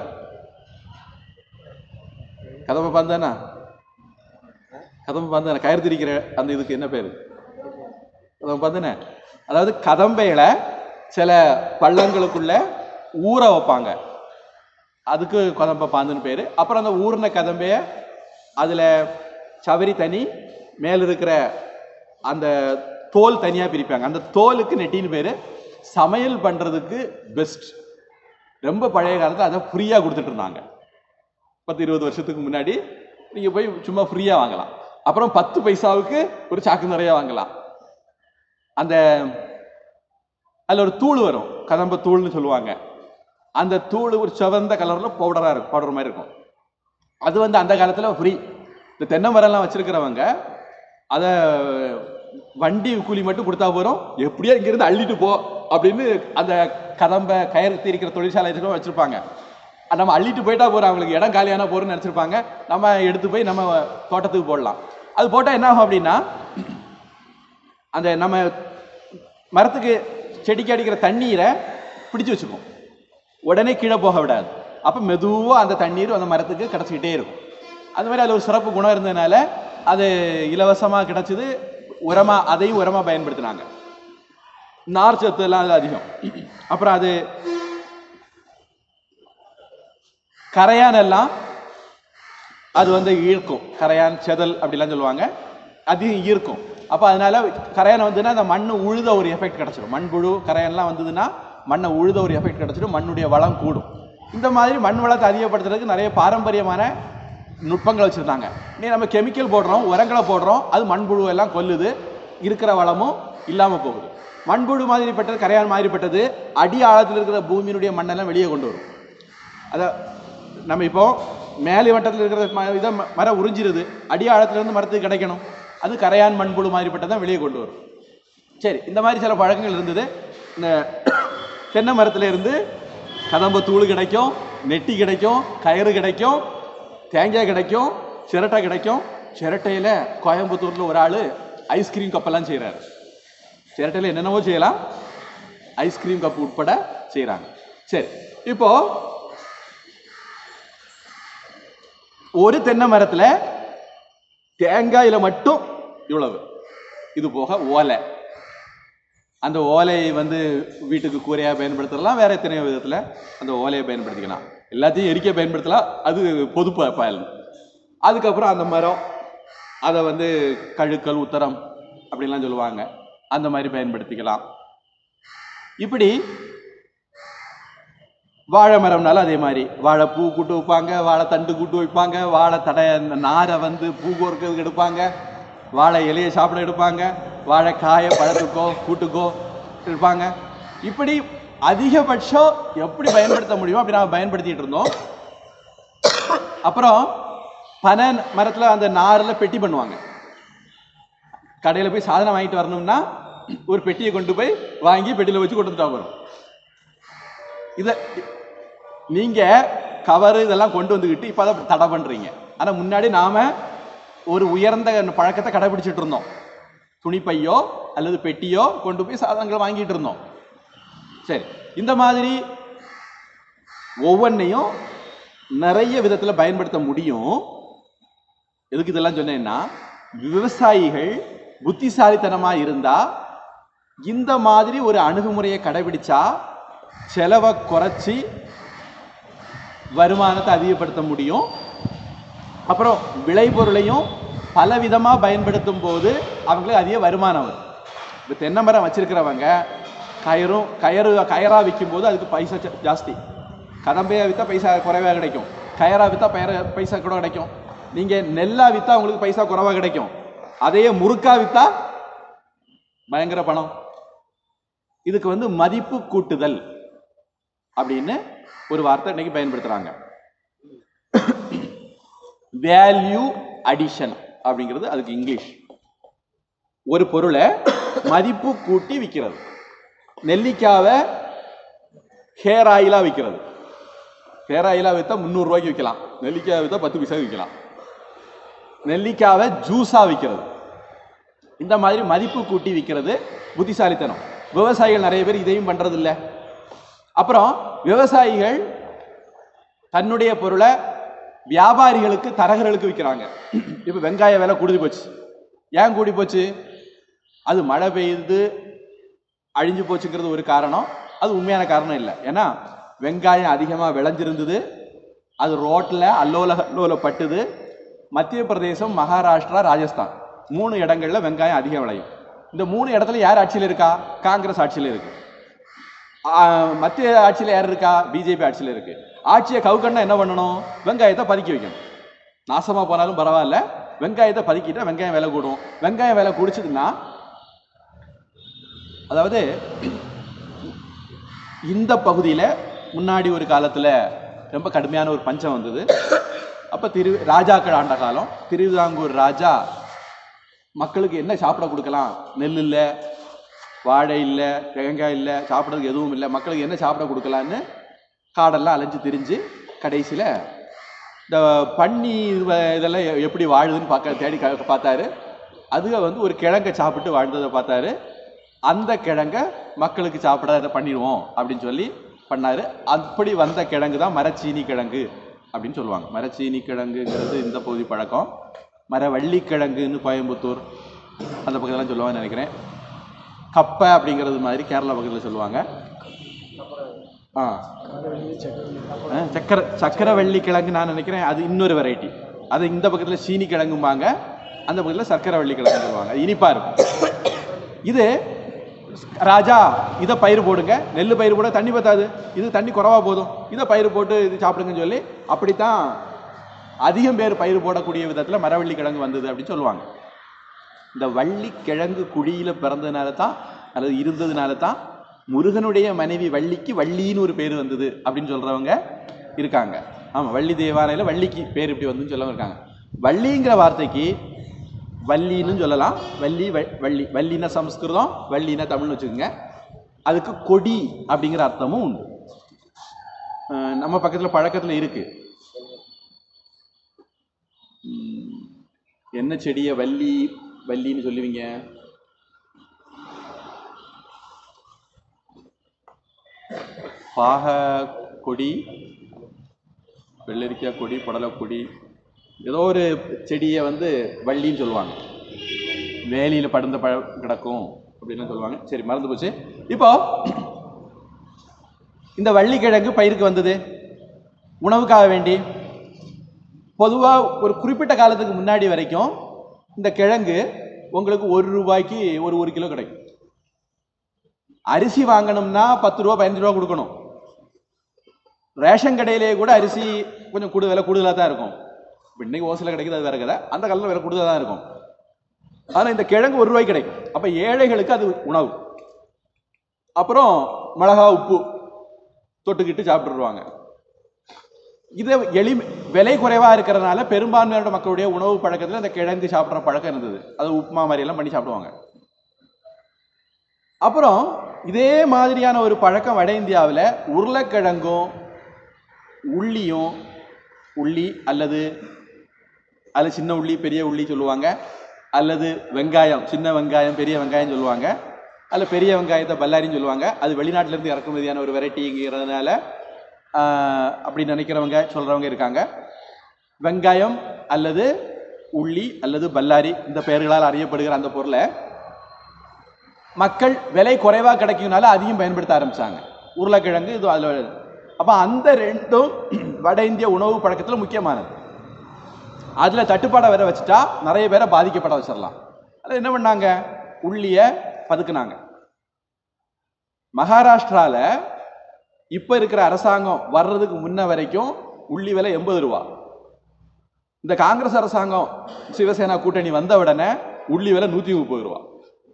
Speaker 1: கதம்ப பாந்தானா கதம்ப பாந்தானே கயிறு திரிக்கிற அந்த இதுக்கு என்ன பேர் கதம்ப பாந்தானே அதாவது கதம்பைகளை சில பள்ளங்களுக்குள்ள ஊற வைப்பாங்க அதுக்கு கதம்ப பாந்துன்னு பேர் அப்புறம் அந்த ஊறின கதம்பைய அதில் சவரி தனி மேல இருக்கிற அந்த தோல் தனியாக பிரிப்பாங்க அந்த தோலுக்கு நெட்டின்னு பேர் சமையல் பண்ணுறதுக்கு பெஸ்ட் ரொம்ப பழைய காலத்தில் அதை ஃப்ரீயாக கொடுத்துட்டு இருந்தாங்க பத்து இருபது வருஷத்துக்கு முன்னாடி நீங்கள் போய் சும்மா ஃப்ரீயாக வாங்கலாம் அப்புறம் பத்து பைசாவுக்கு ஒரு சாக்கு நிறைய வாங்கலாம் அந்த அதில் ஒரு தூள் வரும் கதம்ப தூள்னு சொல்லுவாங்க அந்த தூள் ஒரு சிவந்த கலரில் பவுடராக இருக்கும் பவுடர் மாதிரி இருக்கும் அது வந்து அந்த காலத்தில் ஃப்ரீ இந்த தென்னை மரம்லாம் வச்சிருக்கிறவங்க அதை வண்டி கூலி மட்டும் கொடுத்தா போறோம் எப்படியோ இங்கிருந்து அள்ளிட்டு போ அப்படின்னு அந்த கதம்ப கயிறு தீரிக்கிற தொழிற்சாலை எதுக்கும் வச்சிருப்பாங்க அது நம்ம அள்ளிட்டு போயிட்டா போறோம் அவங்களுக்கு இடம் காலியான போறோம்னு நினைச்சிருப்பாங்க நம்ம எடுத்து போய் நம்ம தோட்டத்துக்கு போடலாம் அது போட்டால் என்ன ஆகும் அப்படின்னா அந்த நம்ம மரத்துக்கு செடிக்கு அடிக்கிற தண்ணீரை பிடிச்சு வச்சுக்கும் உடனே கீழே போக விடாது அப்போ மெதுவாக அந்த தண்ணீர் அந்த மரத்துக்கு கிடச்சிக்கிட்டே இருக்கும் அது மாதிரி அதில் ஒரு சிறப்பு குணம் இருந்ததுனால அது இலவசமாக கிடச்சிது உரமாக அதையும் உரமாக பயன்படுத்தினாங்க நார் சத்து எல்லாம் அது அதிகம் அப்புறம் அது கரையான் எல்லாம் அது வந்து ஈர்க்கும் கரையான் செதல் அப்படிலாம் சொல்லுவாங்க அதிகம் ஈர்க்கும் அப்போ அதனால கரையான் வந்துன்னா அந்த மண் உழுத ஒரு எஃபெக்ட் கிடச்சிடும் மண்புழு கரையான்லாம் வந்ததுன்னா மண்ணை உழுத ஒரு எஃபெக்ட் கிடச்சிடும் மண்ணுடைய வளம் கூடும் இந்த மாதிரி மண் வளத்தை அதிகப்படுத்துறதுக்கு நிறைய பாரம்பரியமான நுட்பங்கள் வச்சுருந்தாங்க நீ நம்ம கெமிக்கல் போடுறோம் உரங்களை போடுறோம் அது மண்புழு எல்லாம் கொல்லுது இருக்கிற வளமும் இல்லாமல் போகுது மண்புழு மாதிரிப்பட்டது கரையான் மாதிரிப்பட்டது அடி ஆழத்தில் இருக்கிற பூமியினுடைய மண்ணெல்லாம் வெளியே கொண்டு வரும் அதை நம்ம இப்போ மேலே வட்டத்தில் இருக்கிற ம- இதை ம- மரம் உறிஞ்சிருது அடி ஆழத்துலேருந்து மரத்துக்கு கிடைக்கணும் அது கரையான் மண்புழு மாதிரிப்பட்டதான் வெளியே கொண்டு வரும் சரி இந்த மாதிரி சில பழக்கங்கள் இருந்தது இந்த தென்னை மரத்துல இருந்து கதம்ப தூள் கிடைக்கும் நெட்டி கிடைக்கும் கயிறு கிடைக்கும் தேங்காய் கிடைக்கும் சிரட்டை கிடைக்கும் சிரட்டையில் கோயம்புத்தூரில் ஒரு ஆள் ஐஸ்கிரீம் கப்பெல்லாம் செய்கிறாரு சிரட்டையில் என்னென்னவோ செய்யலாம் ஐஸ்கிரீம் கப் உட்பட செய்கிறாங்க சரி இப்போ ஒரு தென்னை மரத்தில் தேங்காயில மட்டும் இவ்வளவு இது போக ஓலை அந்த ஓலையை வந்து வீட்டுக்கு கூரையாக பயன்படுத்தலாம் வேற எத்தனையோ விதத்தில் அந்த ஓலையை பயன்படுத்திக்கலாம் எல்லாத்தையும் எரிக்க பயன்படுத்தலாம் அது பொது ப- பயன் அதுக்கப்புறம் அந்த மரம் அதை வந்து கழுக்கல் உத்தரம் அப்படின்லாம் சொல்லுவாங்க அந்த மாதிரி பயன்படுத்திக்கலாம் இப்படி வாழை மரம்னாலும் அதே மாதிரி வாழை பூ கூட்டு வைப்பாங்க வாழை தண்டு கூட்டு வைப்பாங்க வாழை தடை அந்த நாரை வந்து பூ கோர்க்கிறதுக்கு எடுப்பாங்க வாழை இலையை சாப்பிட எடுப்பாங்க வாழை காயை பழத்துக்கோ கூட்டுக்கோ எடுப்பாங்க இப்படி அதிகபட்சம் எப்படி பயன்படுத்த முடியுமோ அப்படி நாம பயன்படுத்திட்டு இருந்தோம் அப்புறம் பனை மரத்தில் அந்த நாரில் பெட்டி பண்ணுவாங்க கடையில் போய் சாதனம் வாங்கிட்டு வரணும்னா ஒரு பெட்டியை கொண்டு போய் வாங்கி பெட்டியில் வச்சு கொண்டு வந்துட்டா வரும் இதை நீங்க கவர் இதெல்லாம் கொண்டு வந்துக்கிட்டு இப்போ அதை தடை பண்றீங்க ஆனா முன்னாடி நாம ஒரு உயர்ந்த பழக்கத்தை கடைபிடிச்சிட்டு இருந்தோம் துணிப்பையோ அல்லது பெட்டியோ கொண்டு போய் சாதனங்கள் வாங்கிட்டு இருந்தோம் சரி இந்த மாதிரி ஒவ்வொன்றையும் நிறைய விதத்தில் பயன்படுத்த முடியும் எதுக்கு இதெல்லாம் சொன்னேன்னா விவசாயிகள் புத்திசாலித்தனமாக இருந்தா இந்த மாதிரி ஒரு அணுகுமுறையை கடைபிடிச்சா செலவை குறைச்சி வருமானத்தை அதிகப்படுத்த முடியும் அப்புறம் விளைபொருளையும் பலவிதமாக பயன்படுத்தும் போது அவங்களுக்கு அதிக வருமானம் வரும் இப்போ தென்னை மரம் வச்சிருக்கிறவங்க கயிறும் கயிறு கயரா விற்கும் போது அதுக்கு பைசா ஜா- ஜாஸ்தி கதம்பையா விற்றா பைசா குறைவாக கிடைக்கும் கயரா விற்றா பயிர பைசா கூட கிடைக்கும் நீங்கள் நெல்லா விற்றா உங்களுக்கு பைசா குறைவாக கிடைக்கும் அதையே முறுக்கா விற்றா பயங்கர பணம் இதுக்கு வந்து மதிப்பு கூட்டுதல் அப்படின்னு ஒரு வார்த்தை இன்னைக்கு பயன்படுத்துறாங்க வேல்யூ அடிஷன் அப்படிங்கிறது அதுக்கு இங்கிலீஷ் ஒரு பொருளை மதிப்பு கூட்டி விற்கிறது நெல்லிக்காவை ஹேர் ஆயிலா விற்கிறது ஹேர் ஆயிலா விற்றா முந்நூறுரூவாய்க்கு விற்கலாம் நெல்லிக்காய் விற்றா பத்து பைசா விற்கலாம் நெல்லிக்காவை ஜூஸா விற்கிறது இந்த மாதிரி மதிப்பு கூட்டி விற்கிறது புத்திசாலித்தனம் விவசாயிகள் நிறைய பேர் இதையும் பண்றது இல்ல அப்புறம் விவசாயிகள் தன்னுடைய பொருளை வியாபாரிகளுக்கு தரகர்களுக்கு விற்கிறாங்க இப்போ வெங்காய விலை கூடி போச்சு ஏன் கூடி போச்சு அது மழை பெய்யுது அழிஞ்சு போச்சுங்கிறது ஒரு காரணம் அது உண்மையான காரணம் இல்லை ஏன்னா வெங்காயம் அதிகமாக விளைஞ்சிருந்தது அது ரோட்டில் அல்லோல அல்லோல பட்டுது மத்திய பிரதேசம் மகாராஷ்டிரா ராஜஸ்தான் மூணு இடங்கள்ல வெங்காயம் அதிகம் விளையும் இந்த மூணு இடத்துல யார் ஆட்சியில் இருக்கா காங்கிரஸ் ஆட்சியில் இருக்கு ஆ, மத்திய ஆட்சியில் யார் இருக்கா பிஜேபி ஆட்சியில் இருக்கு ஆட்சியை கவுக்கன்னா என்ன பண்ணணும் வெங்காயத்தை பதுக்கி வைக்கணும் நாசமா போனாலும் பரவாயில்ல வெங்காயத்தை பதுக்கிட்டா வெங்காயம் விலை கூடும் வெங்காயம் விலை குடிச்சதுன்னா அதாவது இந்த பகுதியில் முன்னாடி ஒரு காலத்தில் ரொம்ப கடுமையான ஒரு பஞ்சம் வந்தது அப்போ திரு ராஜாக்கள் ஆண்ட காலம் திருவிதாங்கூர் ராஜா மக்களுக்கு என்ன சாப்பிட கொடுக்கலாம் நெல் இல்லை வாழை இல்லை தேங்காய் இல்லை சாப்பிட்றதுக்கு எதுவும் இல்லை மக்களுக்கு என்ன சாப்பிட கொடுக்கலான்னு காடெல்லாம் அலைஞ்சு திரிஞ்சு கடைசியில் இந்த பன்னி வ- இதெல்லாம் எ- எப்படி வாழுதுன்னு பார்க்க தேடி க- பார்த்தாரு அதுக வந்து ஒரு கிழங்கை சாப்பிட்டு வாழ்ந்ததை பார்த்தாரு அந்த கிழங்க மக்களுக்கு சாப்பிட இதை பண்ணிடுவோம் அப்படின்னு சொல்லி பண்ணாரு அப்படி வந்த கிழங்கு தான் மரச்சீனி கிழங்கு அப்படின்னு சொல்லுவாங்க மரச்சீனி கிழங்குங்கிறது இந்த பகுதி பழக்கம் மரவள்ளி கிழங்குன்னு கோயம்புத்தூர் அந்த பக்கத்துலாம் சொல்லுவாங்கன்னு நினைக்கிறேன் கப்பை அப்படிங்கிறது மாதிரி கேரளா பக்கத்தில் சொல்லுவாங்க ஆ ஆ, சக்கர சக்கரவள்ளி கிழங்கு நான் நினைக்கிறேன் அது இன்னொரு வெரைட்டி அது இந்த பக்கத்தில் சீனி கிழங்கும்பாங்க அந்த பக்கத்தில் சர்க்கரைவள்ளி கிழங்கு சொல்லுவாங்க அது இனிப்பா இருக்கும் இது ராஜா இதை பயிர் போடுங்க நெல் பயிர் போட தண்ணி பத்தாது இது தண்ணி குறவா போதும் இதை பயிர் போட்டு இது சாப்பிடுங்கன்னு சொல்லி அப்படித்தான் அதிகம் பேர் பயிர் போடக்கூடிய விதத்தில் மரவள்ளி கிழங்கு வந்தது அப்படின்னு சொல்லுவாங்க இந்த வள்ளி கிழங்கு குழியில பிறந்ததுனால தான் அல்லது இருந்ததுனால தான் முருகனுடைய மனைவி வள்ளிக்கு வள்ளின்னு ஒரு பேர் வந்தது அப்படின்னு சொல்றவங்க இருக்காங்க ஆமா வள்ளி தேவாலயில வள்ளிக்கு பேர் இப்படி வந்துன்னு சொல்லவங்க இருக்காங்க வள்ளிங்கிற வார்த்தைக்கு வள்ளின்னு சொல்லலாம் வள்ளி வ- வள்ளி வள்ளின சம்ஸ்கிருதம் வள்ளின தமிழ்னு வச்சுக்கோங்க அதுக்கு கொடி அப்படிங்கிற அர்த்தமும் உண்டு அஹ் நம்ம பக்கத்துல பழக்கத்துல இருக்கு உம், என்ன செடியை வள்ளி வள்ளின்னு சொல்லுவீங்க பாக கொடி வெள்ளரிக்காய் கொடி புடலைக் கொடி ஏதோ ஒரு செடியை வந்து வள்ளின்னு சொல்லுவாங்க வேலியில் படர்ந்த பழ கிடக்கும் அப்படின்னு சொல்லுவாங்க சரி மறந்து போச்சு இப்போ இந்த வள்ளிக்கிழங்கு பயிருக்கு வந்தது உணவுக்காக வேண்டி பொதுவாக ஒரு குறிப்பிட்ட காலத்துக்கு முன்னாடி வரைக்கும் இந்த கிழங்கு உங்களுக்கு ஒரு ரூபாய்க்கு ஒரு ஒரு கிலோ கிடைக்கும் அரிசி வாங்கணும்னா பத்து ரூபா பதினஞ்சு ரூபா கொடுக்கணும் ரேஷன் கடையிலேயே கூட அரிசி கொஞ்சம் கூடு விலை கூடுதலாக தான் இருக்கும் இப்போ இன்னைக்கு ஓசில கிடைக்குது அது வேற கதை அந்த காலத்தில் விலை கூடுதலாக தான் இருக்கும் ஆனால் இந்த கிழங்கு ஒரு ரூபாய்க்கு கிடைக்கும் அப்போ ஏழைகளுக்கு அது உணவு அப்புறம் மிளகா உப்பு தொட்டுக்கிட்டு சாப்பிட்டுருவாங்க இது எளிமை விலை குறைவாக இருக்கிறதுனால பெரும்பான்மையான மக்களுடைய உணவு பழக்கத்தில் அந்த கிழங்கு சாப்பிட்ற பழக்கம் இருந்தது அது உப்புமா மாதிரி எல்லாம் பண்ணி சாப்பிடுவாங்க அப்புறம் இதே மாதிரியான ஒரு பழக்கம் வட இந்தியாவில் உருளைக்கிழங்கும் உள்ளியும் உள்ளி அல்லது அது சின்ன உள்ளி பெரிய உள்ளி சொல்லுவாங்க அல்லது வெங்காயம் சின்ன வெங்காயம் பெரிய வெங்காயம் சொல்லுவாங்க அல்ல பெரிய வெங்காயத்தை பல்லாரின்னு சொல்லுவாங்க அது வெளிநாட்டிலேருந்து இறக்குமதியான ஒரு வெரைட்டிங்கிறதுனால ஆஹ், அப்படி நினைக்கிறவங்க சொல்கிறவங்க இருக்காங்க வெங்காயம் அல்லது உள்ளி அல்லது பல்லாரி இந்த பெயர்களால் அறியப்படுகிற அந்த பொருளை மக்கள் விலை குறைவாக கிடைக்கும்னால அதையும் பயன்படுத்த ஆரம்பிச்சாங்க உருளைக்கிழங்கு இது அதில் அப்போ அந்த ரெண்டும் வட இந்திய உணவு பழக்கத்தில் முக்கியமானது அதில் தட்டுப்பாடை வேற வச்சுட்டா நிறைய பேரை பாதிக்கப்பட வச்சிடலாம் அதில் என்ன பண்ணாங்க உள்ளியை பதுக்குனாங்க மகாராஷ்டிரால இப்போ இருக்கிற அரசாங்கம் வர்றதுக்கு முன்ன வரைக்கும் உள்ளி விலை எண்பது ரூபா இந்த காங்கிரஸ் அரசாங்கம் சிவசேனா கூட்டணி வந்த உடனே உள்ளி விலை நூற்றி முப்பது ரூபா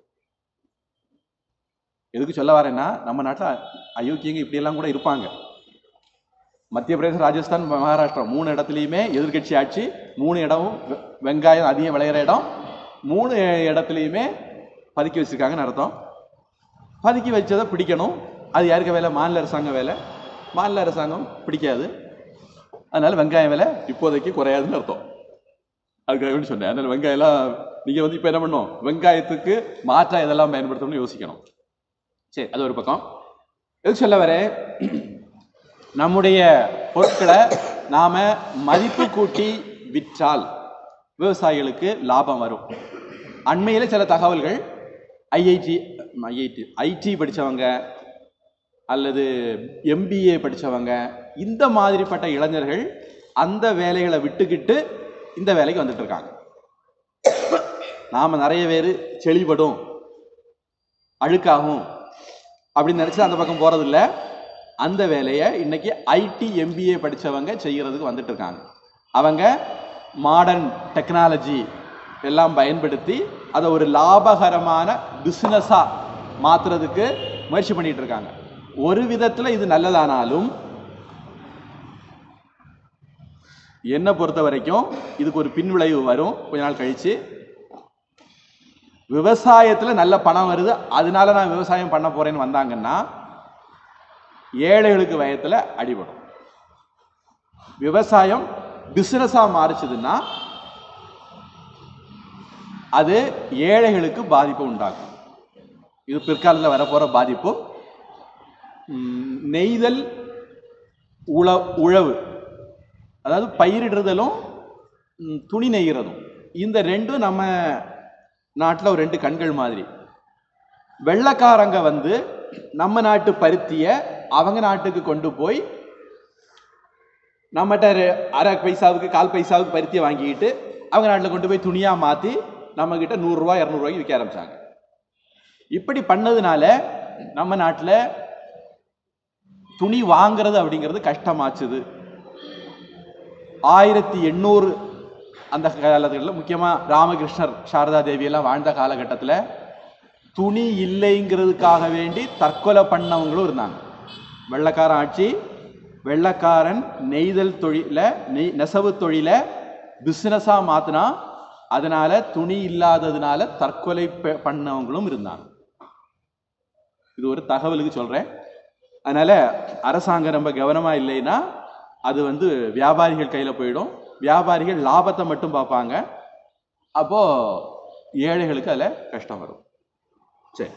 Speaker 1: எதுக்கு சொல்ல வரேன்னா நம்ம நாட்டில் அயோக்கியங்க இப்படியெல்லாம் கூட இருப்பாங்க மத்திய பிரதேசம் ராஜஸ்தான் மகாராஷ்டிரா மூணு இடத்துலையுமே எதிர்க்கட்சி ஆட்சி மூணு இடமும் வெ- வெங்காயம் அதிகம் விளையிற இடம் மூணு இடத்துலையுமே பதுக்கி வச்சிருக்காங்கன்னு அர்த்தம் பதுக்கி வச்சதை பிடிக்கணும் அது யாருக்கு வேலை மாநில அரசாங்கம் வேலை மாநில அரசாங்கம் பிடிக்காது அதனால வெங்காயம் விலை இப்போதைக்கு குறையாதுன்னு அர்த்தம் அதுக்காக வேண்டி சொன்னேன் அதனால வெங்காயம்லாம் நீங்கள் வந்து இப்போ என்ன பண்ணணும் வெங்காயத்துக்கு மாற்றா இதெல்லாம் பயன்படுத்தணும்னு யோசிக்கணும் சரி அது ஒரு பக்கம் எதுக்கு சொல்ல வரேன் நம்முடைய பொருட்களை நாம மதிப்பு கூட்டி விற்றால் விவசாயிகளுக்கு லாபம் வரும் அண்மையில் சில தகவல்கள் ஐஐடி ஐஐடி ஐடி படித்தவங்க அல்லது எம்பிஏ படித்தவங்க இந்த மாதிரிப்பட்ட இளைஞர்கள் அந்த வேலைகளை விட்டுக்கிட்டு இந்த வேலைக்கு வந்துட்டு இருக்காங்க நாம் நிறைய பேர் செழிபடும் அழுக்காகும் அப்படின்னு நினச்சி அந்த பக்கம் போகிறதில்ல அந்த வேலையை இன்னைக்கு ஐடி எம்பிஏ படித்தவங்க செய்கிறதுக்கு வந்துட்டு இருக்காங்க அவங்க மாடர்ன் டெக்னாலஜி எல்லாம் பயன்படுத்தி அதை ஒரு லாபகரமான பிஸ்னஸாக மாற்றுறதுக்கு முயற்சி பண்ணிட்டு இருக்காங்க ஒரு விதத்தில் இது நல்லதானாலும் என்னை பொறுத்த வரைக்கும் இதுக்கு ஒரு பின்விளைவு வரும் கொஞ்ச நாள் கழிச்சு விவசாயத்துல நல்ல பணம் வருது அதனால நான் விவசாயம் பண்ண போறேன்னு வந்தாங்கன்னா ஏழைகளுக்கு வயத்துல அடிபடும் விவசாயம் பிசினஸா மாறிச்சதுன்னா அது ஏழைகளுக்கு பாதிப்பு உண்டாக்கும் இது பிற்காலத்தில் வரப்போற பாதிப்பு ம், நெய்தல் உழ உழவு அதாவது பயிரிடுறதும் ம், துணி நெய்கிறதும் இந்த ரெண்டும் நம்ம நாட்டில் ஒரு ரெண்டு கண்கள் மாதிரி வெள்ளைக்காரங்க வந்து நம்ம நாட்டு பருத்தியை அவங்க நாட்டுக்கு கொண்டு போய் நம்மகிட்ட ரெ- அரை பைசாவுக்கு கால் பைசாவுக்கு பருத்தியை வாங்கிக்கிட்டு அவங்க நாட்டில் கொண்டு போய் துணியாக மாற்றி நம்மக்கிட்ட நூறுரூவா இரநூறுவாய்க்கு விற்க ஆரம்பிச்சாங்க இப்படி பண்ணதுனால நம்ம நாட்டில் துணி வாங்குறது அப்படிங்கிறது கஷ்டமாச்சுது ஆயிரத்தி எண்ணூறு அந்த காலத்துல முக்கியமாக ராமகிருஷ்ணர் சாரதா தேவியெல்லாம் வாழ்ந்த காலகட்டத்தில் துணி இல்லைங்கிறதுக்காக வேண்டி தற்கொலை பண்ணவங்களும் இருந்தாங்க வெள்ளைக்காரன் ஆட்சி வெள்ளைக்காரன் நெய்தல் தொழில நெய் நெசவு தொழிலை பிஸ்னஸாக மாற்றினா அதனால துணி இல்லாததுனால தற்கொலை ப- பண்ணவங்களும் இருந்தாங்க இது ஒரு தகவலுக்கு சொல்கிறேன் அதனால அரசாங்கம் ரொம்ப கவனமா இல்லைன்னா அது வந்து வியாபாரிகள் கையில போயிடும் வியாபாரிகள் லாபத்தை மட்டும் பார்ப்பாங்க அப்போ ஏழைகளுக்கு அதுல கஷ்டம் வரும் சரி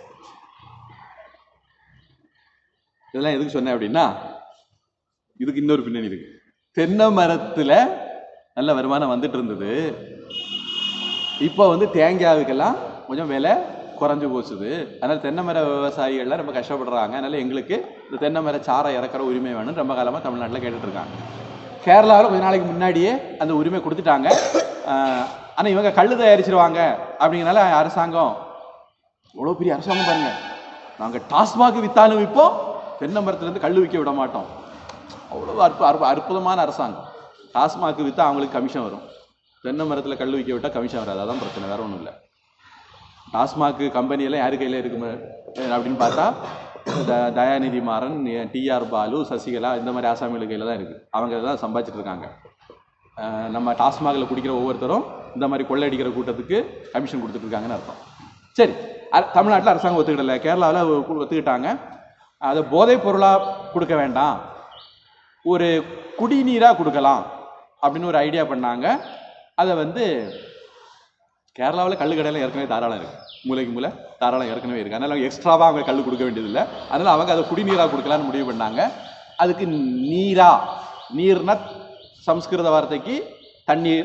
Speaker 1: இதெல்லாம் எதுக்கு சொன்னேன் அப்படின்னா இதுக்கு இன்னொரு பின்னணி இருக்கு தென்னை மரத்துல நல்ல வருமானம் வந்துட்டு இருந்தது இப்போ வந்து தேங்காய்க்கெல்லாம் கொஞ்சம் விலை குறைஞ்சு போச்சுது அதனால தென்னை மர விவசாயிகள்லாம் ரொம்ப கஷ்டப்படுறாங்க அதனால எங்களுக்கு இந்த தென்னை மர சாரை இறக்குற உரிமை வேணும் ரொம்ப காலமாக தமிழ்நாட்டில் கேட்டுட்டு இருக்காங்க கேரளாவில் கொஞ்ச நாளைக்கு முன்னாடியே அந்த உரிமை கொடுத்துட்டாங்க ஆனால் இவங்க கல் தயாரிச்சிருவாங்க அப்படிங்கிறனால அரசாங்கம் இவ்வளோ பெரிய அரசாங்கம் பாருங்க நாங்கள் டாஸ்மாக் வித்தாலும் விற்போம் தென்னை மரத்துலேருந்து கல் விற்க விட மாட்டோம் அவ்வளோ அற்பு அற்பு அற்புதமான அரசாங்கம் டாஸ்மாக் விற்றா அவங்களுக்கு கமிஷன் வரும் தென்னை மரத்தில் கல் விற்க விட்டால் கமிஷன் வராது அதான் பிரச்சனை வேற ஒன்றும் இல்லை டாஸ்மாக் கம்பெனியெல்லாம் யார் கையில் இருக்கு அப்படின்னு பார்த்தா த தயாநிதி மாறன் டிஆர் பாலு சசிகலா இந்த மாதிரி ஆசாமிகள் கையில் தான் இருக்குது அவங்க தான் சம்பாதிச்சிட்டு இருக்காங்க அஹ் நம்ம டாஸ்மாகில் குடிக்கிற ஒவ்வொருத்தரும் இந்த மாதிரி கொள்ளையடிக்கிற கூட்டத்துக்கு கமிஷன் கொடுத்துட்டு இருக்காங்கன்னு அர்த்தம் சரி அ- தமிழ்நாட்டில் அரசாங்கம் ஒத்துக்கிடல கேரளாவில் ஒத்துக்கிட்டாங்க அதை போதைப் பொருளாக கொடுக்க வேண்டாம் ஒரு குடிநீராக கொடுக்கலாம் அப்படின்னு ஒரு ஐடியா பண்ணாங்க அதை வந்து கேரளாவில் கல்லு கடையில் ஏற்கனவே தாராளம் இருக்கு மூலைக்கு மூலை தாராளம் ஏற்கனவே இருக்கு அதனால எக்ஸ்ட்ராவாக அவங்க கல் கொடுக்க வேண்டியதில்லை அதனால அவங்க அதை குடிநீராக கொடுக்கலான்னு முடிவு பண்ணாங்க அதுக்கு நீரா நீர்னா சம்ஸ்கிருத வார்த்தைக்கு தண்ணீர்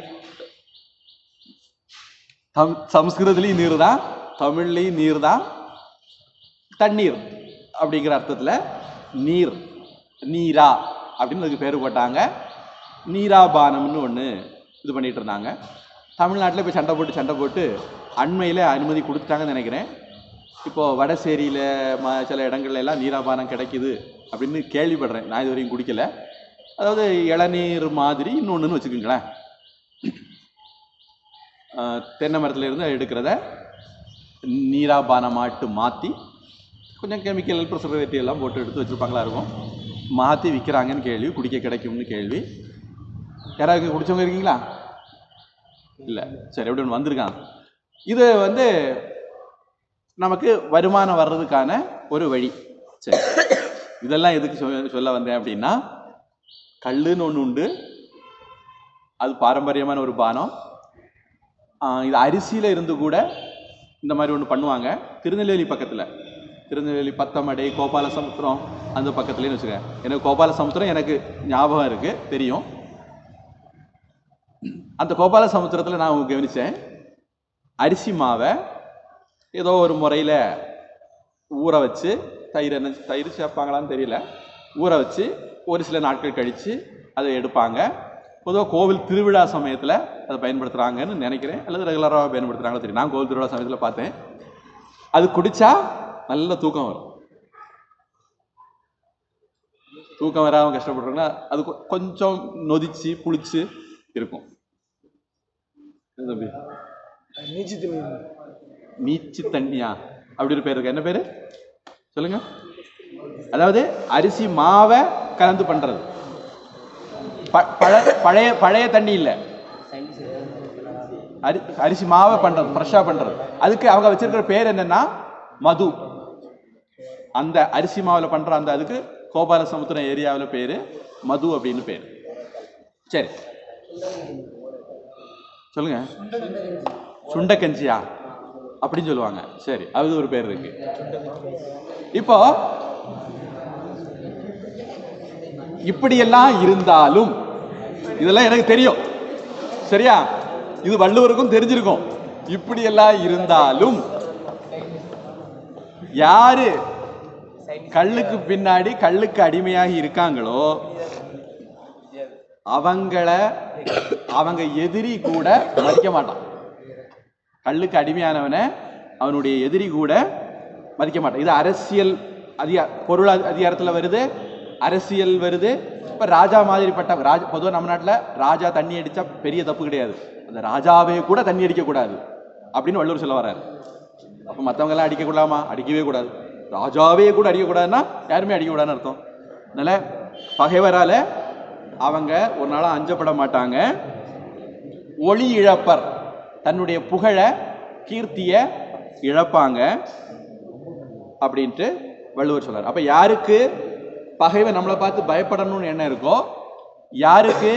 Speaker 1: தம் சம்ஸ்கிருதத்துலேயும் நீர் தான் தமிழ்லேயும் நீர் தான் தண்ணீர் அப்படிங்கிற அர்த்தத்தில் நீர் நீரா அப்படின்னு அதுக்கு பேர் போட்டாங்க நீராபானம்னு ஒன்று இது பண்ணிட்டு இருந்தாங்க தமிழ்நாட்டில் இப்போ சண்டை போட்டு சண்டை போட்டு அண்மையில் அனுமதி கொடுத்துட்டாங்கன்னு நினைக்கிறேன் இப்போது வடசேரியில் ம சில இடங்கள்ல எல்லாம் நீராபானம் கிடைக்குது அப்படின்னு கேள்விப்படுறேன் நான் இது வரைக்கும் குடிக்கல அதாவது இளநீர் மாதிரி இன்னொன்றுன்னு வச்சுக்கோங்களேன் ஆஹ் தென்னை மரத்துல இருந்து எடுக்கிறத நீராபானமாட்டு மாற்றி கொஞ்சம் கெமிக்கல் ப்ரிசர்வேட்டிவ் எல்லாம் போட்டு எடுத்து வச்சுருப்பாங்களா இருக்கும் மாற்றி விற்கிறாங்கன்னு கேள்வி குடிக்க கிடைக்கும்னு கேள்வி யாராவது குடிச்சவங்க இருக்கீங்களா இல்லை சரி எப்படி ஒன்று வந்திருக்கான் இது வந்து நமக்கு வருமானம் வர்றதுக்கான ஒரு வழி சரி இதெல்லாம் எதுக்கு சொ- சொல்ல வந்தேன் அப்படின்னா கல்லுன்னு ஒன்று உண்டு அது பாரம்பரியமான ஒரு பானம் ஆஹ் இது அரிசியில் இருந்து கூட இந்த மாதிரி ஒன்று பண்ணுவாங்க திருநெல்வேலி பக்கத்தில் திருநெல்வேலி பத்தமடை கோபாலசமுத்திரம் அந்த பக்கத்துலேயும் வச்சுக்கேன் எனக்கு கோபாலசமுத்திரம் எனக்கு ஞாபகம் இருக்குது தெரியும் அந்த கோபாலசமுத்திரத்தில் நான் கவனித்தேன் அரிசி மாவை ஏதோ ஒரு முறையில் ஊற வச்சு தயிர் என்ன தயிர் சேர்ப்பாங்களான்னு தெரியல ஊற வச்சு ஒரு சில நாட்கள் கழித்து அதை எடுப்பாங்க பொதுவாக கோவில் திருவிழா சமயத்தில் அதை பயன்படுத்துகிறாங்கன்னு நினைக்கிறேன் அல்லது ரெகுலராக பயன்படுத்துகிறாங்களோ தெரியும் நான் கோவில் திருவிழா சமயத்தில் பார்த்தேன் அது குடிச்சா நல்ல தூக்கம் வரும் தூக்கம் வராமல் கஷ்டப்படுறாங்கன்னா அது கொ- கொஞ்சம் நொதிச்சு புளிச்சு இருக்கும் என்ன தம்பி
Speaker 2: நீச்சி தண்ணி
Speaker 1: நீச்சு தண்ணியா அப்படி ஒரு பேர் இருக்கு என்ன பேரு சொல்லுங்க அதாவது அரிசி மாவை கலந்து பண்றது ப- பழ- பழைய பழைய தண்ணி இல்ல அரி அரிசி மாவை பண்ணுறது ஃப்ரெஷ்ஷாக பண்ணுறது அதுக்கு அவங்க வச்சிருக்கிற பேர் என்னன்னா மது அந்த அரிசி மாவில் பண்ணுற அந்த அதுக்கு கோபாலசமுத்திரம் ஏரியாவில் பேர் மது அப்படின்னு பேர் சரி சொல்லுங்க சுண்டக்கஞ்சியா அப்படின்னு சொல்லுவாங்க சரி அது ஒரு பேர் இருக்கு இப்போ இப்படியெல்லாம் இருந்தாலும் இதெல்லாம் எனக்கு தெரியும் சரியா இது வள்ளுவருக்கும் தெரிஞ்சிருக்கும் இப்படியெல்லாம் இருந்தாலும் யாரு கல்லுக்கு பின்னாடி கல்லுக்கு அடிமையாகி இருக்காங்களோ அவங்கள அவங்க எதிரி கூட மதிக்க மாட்டான் கல்லுக்கு அடிமையானவனை அவனுடைய எதிரி கூட மதிக்க மாட்டான் இது அரசியல் அதிகா பொருள் அதிகாரத்தில் வருது அரசியல் வருது இப்போ ராஜா மாதிரிப்பட்ட ராஜா பொதுவாக நம்ம நாட்டில் ராஜா தண்ணி அடித்தா பெரிய தப்பு கிடையாது அந்த ராஜாவே கூட தண்ணி அடிக்கக்கூடாது அப்படின்னு வள்ளுவர் சொல்ல வர்றாரு அப்போ மற்றவங்கெல்லாம் அடிக்கக்கூடாமா அடிக்கவே கூடாது ராஜாவே கூட அடிக்கக்கூடாதுன்னா யாருமே அடிக்கக்கூடாதுன்னு அர்த்தம் அதனால் பகைவரால அவங்க ஒரு நாளும் அஞ்சப்பட மாட்டாங்க ஒளி இழப்பர் தன்னுடைய புகழ கீர்த்திய இழப்பாங்க அப்படின்ட்டு வள்ளுவர் சொல்றார் அப்ப யாருக்கு பகைவன் நம்மளை பார்த்து பயப்படணும்னு எண்ணம் இருக்கோ யாருக்கு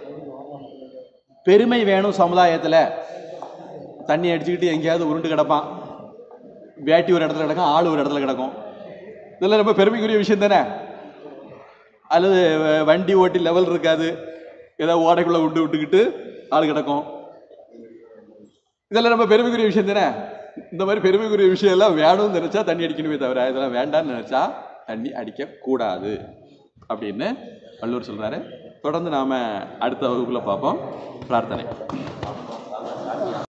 Speaker 1: பெருமை வேணும் சமுதாயத்துல தண்ணி அடிச்சுக்கிட்டு எங்கேயாவது உருண்டு கிடப்பான் வேட்டி ஒரு இடத்துல கிடக்கும் ஆள் ஒரு இடத்துல கிடக்கும் இதெல்லாம் ரொம்ப பெருமைக்குரிய விஷயம் தானே அல்லது வ- வண்டி ஓட்டி லெவல் இருக்காது ஏதோ ஓடைக்குள்ள விட்டு விட்டுக்கிட்டு ஆள் கிடக்கும் இதெல்லாம் ரொம்ப பெருமைக்குரிய விஷயம் தானே இந்த மாதிரி பெருமைக்குரிய விஷயம் எல்லாம் வேணும்னு நினைச்சா தண்ணி அடிக்கணுமே தவிர இதெல்லாம் வேண்டாம்னு நினைச்சா தண்ணி அடிக்க கூடாது அப்படின்னு வள்ளுவர் சொல்றாரு தொடர்ந்து நாம அடுத்த வகுப்புல பார்ப்போம் பிரார்த்தனை